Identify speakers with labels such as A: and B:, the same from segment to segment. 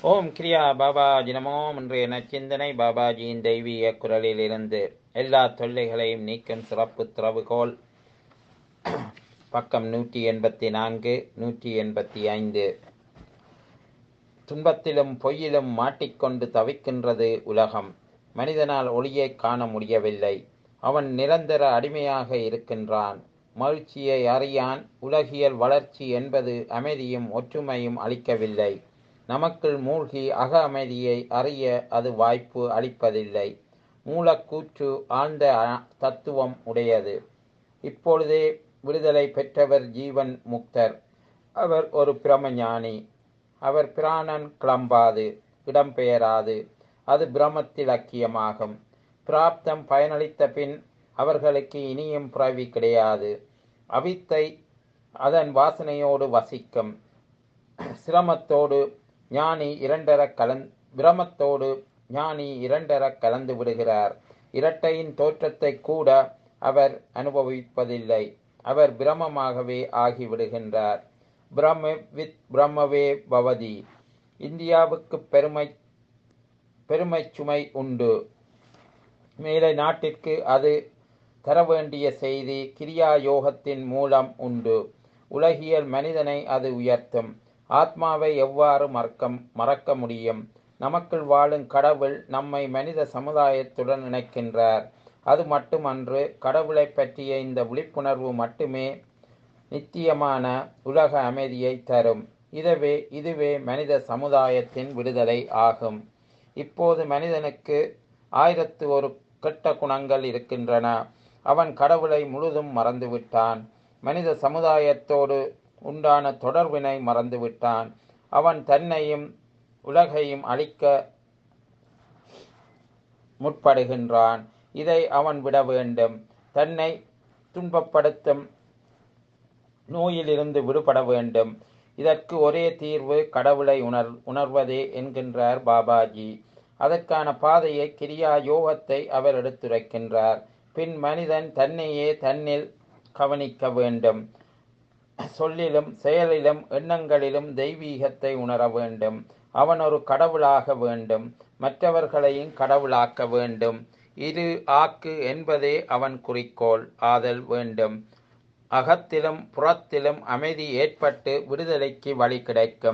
A: ஓம் கிரியா பாபாஜி நமோ இன்றைய நச்சிந்தனை பாபாஜியின் தெய்வீக குரலிலிருந்து எல்லா தொல்லைகளையும் நீக்கும் சிறப்பு திறவுகோல் பக்கம் நூற்றி எண்பத்தி நான்கு நூற்றி எண்பத்தி ஐந்து துன்பத்திலும் பொய்யிலும் மாட்டிக்கொண்டு தவிக்கின்றது உலகம் மனிதனால் ஒளியை காண முடியவில்லை அவன் நிரந்தர அடிமையாக இருக்கின்றான் மகிழ்ச்சியை அறியான் உலகியல் வளர்ச்சி என்பது அமைதியும் ஒற்றுமையும் அளிக்கவில்லை நமக்குள் மூழ்கி அக அமைதியை அறிய அது வாய்ப்பு அளிப்பதில்லை மூலக்கூற்று ஆழ்ந்த அ- தத்துவம் உடையது இப்பொழுதே விடுதலை பெற்றவர் ஜீவன் முக்தர் அவர் ஒரு பிரமஞானி அவர் பிராணன் கிளம்பாது இடம்பெயராது அது பிரமத்தில் அக்கியமாகும் பிராப்தம் பயனளித்த பின் அவர்களுக்கு இனியும் பிறவி கிடையாது அவித்தை அதன் வாசனையோடு வசிக்கும் சிரமத்தோடு ஞானி இரண்டர கலந் பிரமத்தோடு ஞானி இரண்டர கலந்து விடுகிறார் இரட்டையின் தோற்றத்தை கூட அவர் அனுபவிப்பதில்லை அவர் பிரமமாகவே ஆகிவிடுகின்றார் பிரம்ம வித் பிரம்மவே பவதி இந்தியாவுக்கு பெருமை பெருமை சுமை உண்டு மேலை நாட்டிற்கு அது தர வேண்டிய செய்தி கிரியா யோகத்தின் மூலம் உண்டு உலகியல் மனிதனை அது உயர்த்தும் ஆத்மாவை எவ்வாறு மறக்க மறக்க முடியும் நமக்குள் வாழும் கடவுள் நம்மை மனித சமுதாயத்துடன் இணைக்கின்றார் அது மட்டுமன்று கடவுளை பற்றிய இந்த விழிப்புணர்வு மட்டுமே நித்தியமான உலக அமைதியை தரும் இதுவே இதுவே மனித சமுதாயத்தின் விடுதலை ஆகும் இப்போது மனிதனுக்கு ஆயிரத்து ஒரு கெட்ட குணங்கள் இருக்கின்றன அவன் கடவுளை முழுதும் மறந்துவிட்டான் மனித சமுதாயத்தோடு உண்டான தொடர்பினை மறந்துவிட்டான் அவன் தன்னையும் உலகையும் அழிக்க முற்படுகின்றான் இதை அவன் விட வேண்டும் தன்னை துன்பப்படுத்தும் நோயிலிருந்து விடுபட வேண்டும் இதற்கு ஒரே தீர்வு கடவுளை உணர் உணர்வதே என்கின்றார் பாபாஜி அதற்கான பாதையை கிரியா யோகத்தை அவர் எடுத்துரைக்கின்றார் பின் மனிதன் தன்னையே தன்னில் கவனிக்க வேண்டும் சொல்லிலும் செயலிலும் எண்ணங்களிலும் தெய்வீகத்தை உணர வேண்டும் அவன் ஒரு கடவுளாக வேண்டும் மற்றவர்களையும் கடவுளாக்க வேண்டும் இரு ஆக்கு என்பதே அவன் குறிக்கோள் ஆதல் வேண்டும் அகத்திலும் புறத்திலும் அமைதி ஏற்பட்டு விடுதலைக்கு வழி கிடைக்கும்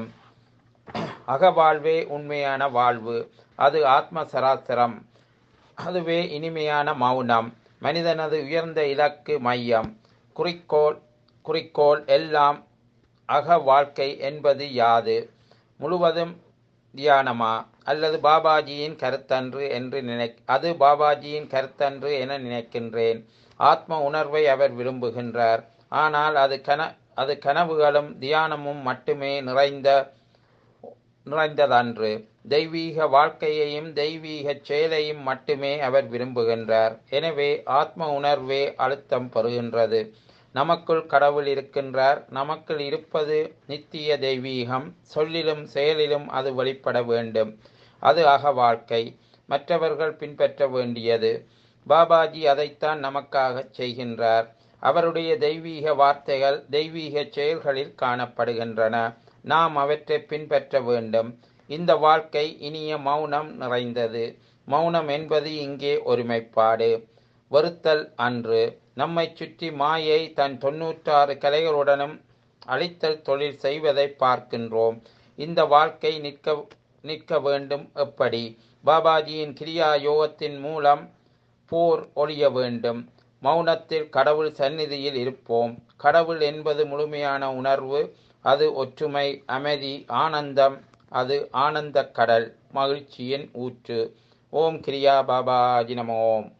A: அகவாழ்வே உண்மையான வாழ்வு அது ஆத்ம சராசரம் அதுவே இனிமையான மௌனம் மனிதனது உயர்ந்த இலக்கு மையம் குறிக்கோள் குறிக்கோள் எல்லாம் அக வாழ்க்கை என்பது யாது முழுவதும் தியானமா அல்லது பாபாஜியின் கருத்தன்று என்று நினை அது பாபாஜியின் கருத்தன்று என நினைக்கின்றேன் ஆத்ம உணர்வை அவர் விரும்புகின்றார் ஆனால் அது கன அது கனவுகளும் தியானமும் மட்டுமே நிறைந்த நிறைந்ததன்று தெய்வீக வாழ்க்கையையும் தெய்வீக செயலையும் மட்டுமே அவர் விரும்புகின்றார் எனவே ஆத்ம உணர்வே அழுத்தம் பெறுகின்றது நமக்குள் கடவுள் இருக்கின்றார் நமக்குள் இருப்பது நித்திய தெய்வீகம் சொல்லிலும் செயலிலும் அது வெளிப்பட வேண்டும் அது அக வாழ்க்கை மற்றவர்கள் பின்பற்ற வேண்டியது பாபாஜி அதைத்தான் நமக்காக செய்கின்றார் அவருடைய தெய்வீக வார்த்தைகள் தெய்வீக செயல்களில் காணப்படுகின்றன நாம் அவற்றை பின்பற்ற வேண்டும் இந்த வாழ்க்கை இனிய மௌனம் நிறைந்தது மௌனம் என்பது இங்கே ஒருமைப்பாடு வெறுத்தல் அன்று நம்மை சுற்றி மாயை தன் தொன்னூற்றாறு கலைகளுடனும் அழித்தல் தொழில் செய்வதை பார்க்கின்றோம் இந்த வாழ்க்கை நிற்க நிற்க வேண்டும் எப்படி பாபாஜியின் கிரியா யோகத்தின் மூலம் போர் ஒழிய வேண்டும் மௌனத்தில் கடவுள் சந்நிதியில் இருப்போம் கடவுள் என்பது முழுமையான உணர்வு அது ஒற்றுமை அமைதி ஆனந்தம் அது ஆனந்த கடல் மகிழ்ச்சியின் ஊற்று ஓம் கிரியா பாபாஜி நம ஓம்